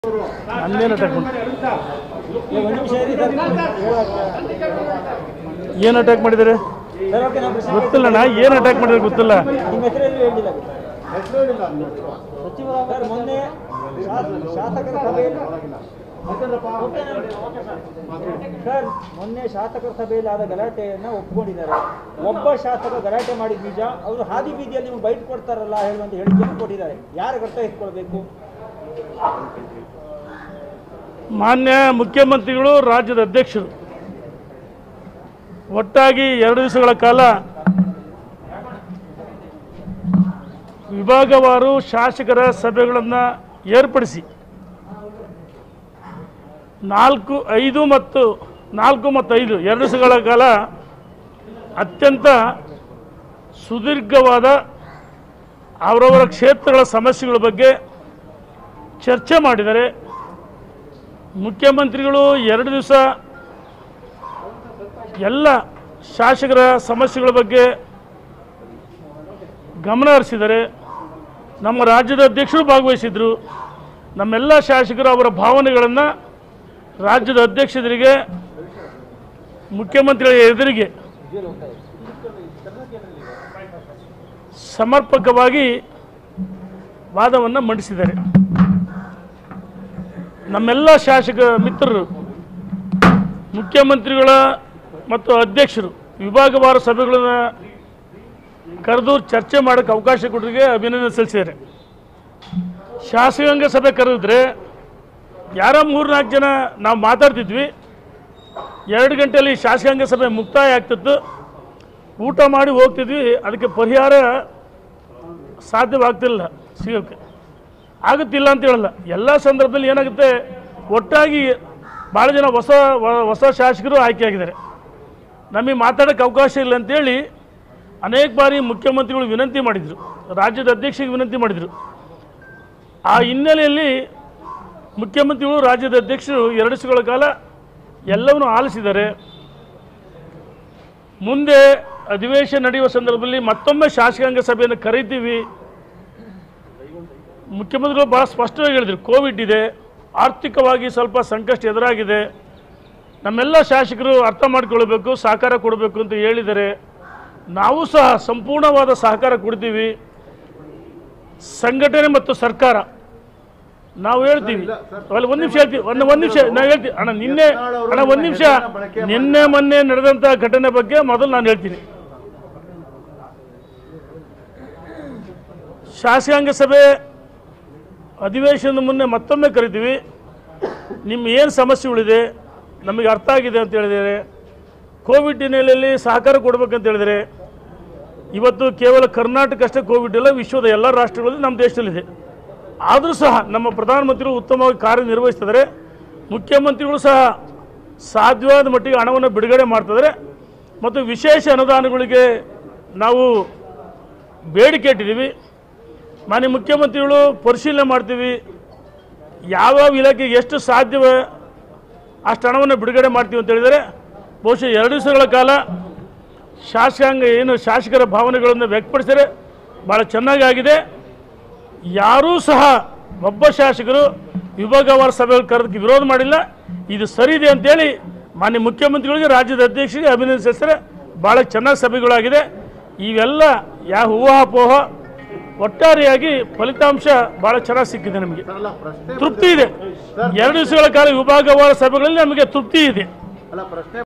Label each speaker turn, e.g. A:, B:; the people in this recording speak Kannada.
A: ನನ್ನೇನು ಅಟ್ಯಾಕ್ ಮಾಡಿ
B: ಒಂದು ನಿಮಿಷ ಇರಿ ಸರ್
A: ಏನು ಅಟ್ಯಾಕ್ ಮಾಡಿದ್ದಾರೆ
B: ಸರ್ ಓಕೆ ನಾವು ಪ್ರಶ್ನೆ
A: ಗೊತ್ತಿಲ್ಲಣ್ಣ ಏನು ಅಟ್ಯಾಕ್ ಮಾಡಿದ್ರೆ ಗೊತ್ತಿಲ್ಲ
B: ನಿಮ್ಮ ಹೆಸರು ಹೇಳಿಲ್ಲ ಸಚಿವರಾದ ಮೊನ್ನೆ ಶಾ- ಶಾಸಕರ ಸಭೆಯಲ್ಲಿ ಸರ್ ಮೊನ್ನೆ ಶಾಸಕರ ಸಭೆಯಲ್ಲಿ ಆದ ಗಲಾಟೆಯನ್ನ ಒಪ್ಕೊಂಡಿದ್ದಾರೆ ಒಬ್ಬ ಶಾಸಕ ಗಲಾಟೆ ಮಾಡಿದ ನಿಜ ಅವರು ಹಾದಿ ಬೀದಿಯಲ್ಲಿ ನಿಮ್ಗೆ ಬೈಟ್ ಕೊಡ್ತಾರಲ್ಲ ಹೇಳುವಂತ ಹೇಳಿಕೆಯನ್ನು ಕೊಟ್ಟಿದ್ದಾರೆ ಯಾರು ಗರ್ತ ಎತ್ಕೊಳ್ಬೇಕು
A: ಮಾನ್ಯ ಮುಖ್ಯಮಂತ್ರಿಗಳು ರಾಜ್ಯದ ಅಧ್ಯಕ್ಷರು ಒಟ್ಟಾಗಿ ಎರಡು ದಿವಸಗಳ ಕಾಲ ವಿಭಾಗವಾರು ಶಾಸಕರ ಸಭೆಗಳನ್ನು ಏರ್ಪಡಿಸಿ ನಾಲ್ಕು ಐದು ಮತ್ತು ನಾಲ್ಕು ಮತ್ತು ಐದು ಎರಡು ದಿವಸಗಳ ಕಾಲ ಅತ್ಯಂತ ಸುದೀರ್ಘವಾದ ಅವರವರ ಕ್ಷೇತ್ರಗಳ ಸಮಸ್ಯೆಗಳ ಬಗ್ಗೆ ಚರ್ಚೆ ಮಾಡಿದ್ದಾರೆ ಮುಖ್ಯಮಂತ್ರಿಗಳು ಎರಡು ದಿವಸ ಎಲ್ಲ ಶಾಸಕರ ಸಮಸ್ಯೆಗಳ ಬಗ್ಗೆ ಗಮನ ಹರಿಸಿದ್ದಾರೆ ನಮ್ಮ ರಾಜ್ಯದ ಅಧ್ಯಕ್ಷರು ಭಾಗವಹಿಸಿದರು ನಮ್ಮೆಲ್ಲ ಶಾಸಕರು ಅವರ ಭಾವನೆಗಳನ್ನು ರಾಜ್ಯದ ಅಧ್ಯಕ್ಷರಿಗೆ ಮುಖ್ಯಮಂತ್ರಿಗಳ ಎದುರಿಗೆ ಸಮರ್ಪಕವಾಗಿ ವಾದವನ್ನು ಮಂಡಿಸಿದ್ದಾರೆ ನಮ್ಮೆಲ್ಲ ಶಾಸಕ ಮಿತ್ರರು ಮುಖ್ಯಮಂತ್ರಿಗಳ ಮತ್ತು ಅಧ್ಯಕ್ಷರು ವಿಭಾಗವಾರ ಸಭೆಗಳನ್ನು ಕರೆದು ಚರ್ಚೆ ಮಾಡೋಕ್ಕೆ ಅವಕಾಶ ಕೊಟ್ಟರಿಗೆ ಅಭಿನಂದನೆ ಸಲ್ಲಿಸಿದ್ದಾರೆ ಶಾಸಕಾಂಗ ಸಭೆ ಕರೆದಿದ್ರೆ ಯಾರೋ ಮೂರ್ನಾಲ್ಕು ಜನ ನಾವು ಮಾತಾಡ್ತಿದ್ವಿ ಎರಡು ಗಂಟೆಯಲ್ಲಿ ಶಾಸಕಾಂಗ ಸಭೆ ಮುಕ್ತಾಯ ಆಗ್ತಿತ್ತು ಊಟ ಮಾಡಿ ಹೋಗ್ತಿದ್ವಿ ಅದಕ್ಕೆ ಪರಿಹಾರ ಸಾಧ್ಯವಾಗ್ತಿಲ್ಲ ಸಿಗೋಕ್ಕೆ ಆಗುತ್ತಿಲ್ಲ ಅಂತ ಹೇಳಲ್ಲ ಎಲ್ಲ ಸಂದರ್ಭದಲ್ಲಿ ಏನಾಗುತ್ತೆ ಒಟ್ಟಾಗಿ ಭಾಳ ಜನ ಹೊಸ ವ- ಹೊಸ ಶಾಸಕರು ಆಯ್ಕೆಯಾಗಿದ್ದಾರೆ ನಮಗೆ ಮಾತಾಡೋಕ್ಕೆ ಅವಕಾಶ ಇಲ್ಲ ಅಂತೇಳಿ ಅನೇಕ ಬಾರಿ ಮುಖ್ಯಮಂತ್ರಿಗಳು ವಿನಂತಿ ಮಾಡಿದರು ರಾಜ್ಯದ ಅಧ್ಯಕ್ಷರಿಗೆ ವಿನಂತಿ ಮಾಡಿದರು ಆ ಹಿನ್ನೆಲೆಯಲ್ಲಿ ಮುಖ್ಯಮಂತ್ರಿಗಳು ರಾಜ್ಯದ ಅಧ್ಯಕ್ಷರು ಎರಡು ದಿವಸಗಳ ಕಾಲ ಎಲ್ಲವನ್ನು ಆಲಿಸಿದ್ದಾರೆ ಮುಂದೆ ಅಧಿವೇಶನ ನಡೆಯುವ ಸಂದರ್ಭದಲ್ಲಿ ಮತ್ತೊಮ್ಮೆ ಶಾಸಕಾಂಗ ಸಭೆಯನ್ನು ಕರೀತೀವಿ ಮುಖ್ಯಮಂತ್ರಿಗಳು ಭಾಳ ಸ್ಪಷ್ಟವಾಗಿ ಹೇಳಿದರು ಕೋವಿಡ್ ಇದೆ ಆರ್ಥಿಕವಾಗಿ ಸ್ವಲ್ಪ ಸಂಕಷ್ಟ ಎದುರಾಗಿದೆ ನಮ್ಮೆಲ್ಲ ಶಾಸಕರು ಅರ್ಥ ಮಾಡ್ಕೊಳ್ಬೇಕು ಸಹಕಾರ ಕೊಡಬೇಕು ಅಂತ ಹೇಳಿದ್ದಾರೆ ನಾವು ಸಹ ಸಂಪೂರ್ಣವಾದ ಸಹಕಾರ ಕೊಡ್ತೀವಿ ಸಂಘಟನೆ ಮತ್ತು ಸರ್ಕಾರ ನಾವು ಹೇಳ್ತೀವಿ ಅಲ್ಲಿ ಒಂದು ನಿಮಿಷ ಹೇಳ್ತೀವಿ ಒಂದು ಒಂದು ನಿಮಿಷ ನಾವು ಹೇಳ್ತೀವಿ ಅಣ್ಣ ನಿನ್ನೆ ಅಣ್ಣ ಒಂದು ನಿಮಿಷ ನಿನ್ನೆ ಮೊನ್ನೆ ನಡೆದಂಥ ಘಟನೆ ಬಗ್ಗೆ ಮೊದಲು ನಾನು ಹೇಳ್ತೀನಿ ಶಾಸಕಾಂಗ ಸಭೆ ಅಧಿವೇಶನದ ಮುನ್ನೆ ಮತ್ತೊಮ್ಮೆ ಕರಿತೀವಿ ನಿಮ್ಮ ಏನು ಸಮಸ್ಯೆಗಳಿದೆ ನಮಗೆ ಅರ್ಥ ಆಗಿದೆ ಅಂತ ಹೇಳಿದ್ದಾರೆ ಕೋವಿಡ್ ಹಿನ್ನೆಲೆಯಲ್ಲಿ ಸಹಕಾರ ಕೊಡಬೇಕಂತ ಹೇಳಿದರೆ ಇವತ್ತು ಕೇವಲ ಕರ್ನಾಟಕ ಅಷ್ಟೇ ಕೋವಿಡ್ ಇಲ್ಲ ವಿಶ್ವದ ಎಲ್ಲ ರಾಷ್ಟ್ರಗಳಲ್ಲಿ ನಮ್ಮ ದೇಶದಲ್ಲಿದೆ ಆದರೂ ಸಹ ನಮ್ಮ ಪ್ರಧಾನಮಂತ್ರಿಗಳು ಉತ್ತಮವಾಗಿ ಕಾರ್ಯನಿರ್ವಹಿಸ್ತಿದ್ದಾರೆ ಮುಖ್ಯಮಂತ್ರಿಗಳು ಸಹ ಸಾಧ್ಯವಾದ ಮಟ್ಟಿಗೆ ಹಣವನ್ನು ಬಿಡುಗಡೆ ಮಾಡ್ತಿದ್ದಾರೆ ಮತ್ತು ವಿಶೇಷ ಅನುದಾನಗಳಿಗೆ ನಾವು ಬೇಡಿಕೆ ಇಟ್ಟಿದ್ದೀವಿ ಮಾನ್ಯ ಮುಖ್ಯಮಂತ್ರಿಗಳು ಪರಿಶೀಲನೆ ಮಾಡ್ತೀವಿ ಯಾವ್ಯಾವ ಇಲಾಖೆಗೆ ಎಷ್ಟು ಸಾಧ್ಯವೋ ಅಷ್ಟು ಹಣವನ್ನು ಬಿಡುಗಡೆ ಮಾಡ್ತೀವಿ ಅಂತ ಹೇಳಿದರೆ ಬಹುಶಃ ಎರಡು ದಿವಸಗಳ ಕಾಲ ಶಾಸಕಾಂಗ ಏನು ಶಾಸಕರ ಭಾವನೆಗಳನ್ನು ವ್ಯಕ್ತಪಡಿಸಿದರೆ ಭಾಳ ಚೆನ್ನಾಗಿ ಆಗಿದೆ ಯಾರೂ ಸಹ ಒಬ್ಬ ಶಾಸಕರು ವಿಭಾಗವಾರ ಸಭೆಗಳು ಕರೆದಕ್ಕೆ ವಿರೋಧ ಮಾಡಿಲ್ಲ ಇದು ಸರಿ ಇದೆ ಅಂತೇಳಿ ಮಾನ್ಯ ಮುಖ್ಯಮಂತ್ರಿಗಳಿಗೆ ರಾಜ್ಯದ ಅಧ್ಯಕ್ಷರಿಗೆ ಅಭಿನಂದನೆ ಸಲ್ಲಿಸಿದರೆ ಭಾಳ ಚೆನ್ನಾಗಿ ಸಭೆಗಳಾಗಿದೆ ಇವೆಲ್ಲ ಯಾವ ಊಹಾಪೋಹ ಒಟ್ಟಾರೆಯಾಗಿ ಫಲಿತಾಂಶ ಭಾಳ ಚೆನ್ನಾಗಿ ಸಿಕ್ಕಿದೆ ನಮಗೆ ತೃಪ್ತಿ ಇದೆ ಎರಡು ದಿವಸಗಳ ಕಾಲ ವಿಭಾಗವಾರ ಸಭೆಗಳಲ್ಲಿ ನಮಗೆ ತೃಪ್ತಿ ಇದೆ
C: ಅಲ್ಲ ಪ್ರಶ್ನೆ